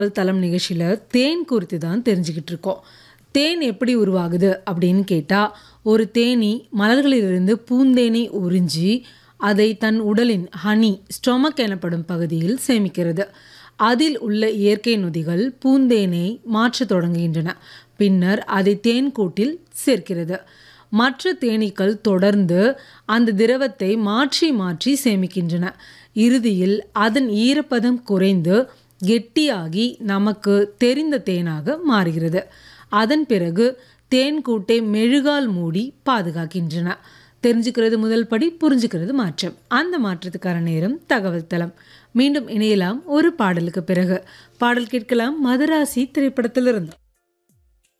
தளம் நிகழ்ச்சியில தேன் குறித்து தான் தெரிஞ்சுக்கிட்டு இருக்கோம். தேன் எப்படி உருவாகுது அப்படின்னு கேட்டா, ஒரு தேனீ மலர்களிலிருந்து பூந்தேனை உறிஞ்சி, அதை தன் உடலின் ஹனி ஸ்டொமக் எனப்படும் பகுதியில் சேமிக்கிறது. அதில் உள்ள இயற்கை நொதிகள் பூந்தேனை மாற்றத் தொடங்குகின்றன. பின்னர் அதை தேன்கூட்டில் சேர்க்கிறது. மற்ற தேனீக்கள் தொடர்ந்து அந்த திரவத்தை மாற்றி மாற்றி சேமிக்கின்றன. இறுதியில் அதன் ஈரப்பதம் குறைந்து கெட்டியாகி நமக்கு தெரிந்த தேனாக மாறுகிறது. அதன் பிறகு தேன்கூட்டை மெழுகால் மூடி பாதுகாக்கின்றன. தெரிஞ்சுக்கிறது முதல் படி, புரிஞ்சுக்கிறது மாற்றம். அந்த மாற்றத்துக்கான நேரம் தகவல் தளம். மீண்டும் இணையலாம் ஒரு பாடலுக்கு பிறகு. பாடல் கேட்கலாம் மதராசி திரைப்படத்திலிருந்து.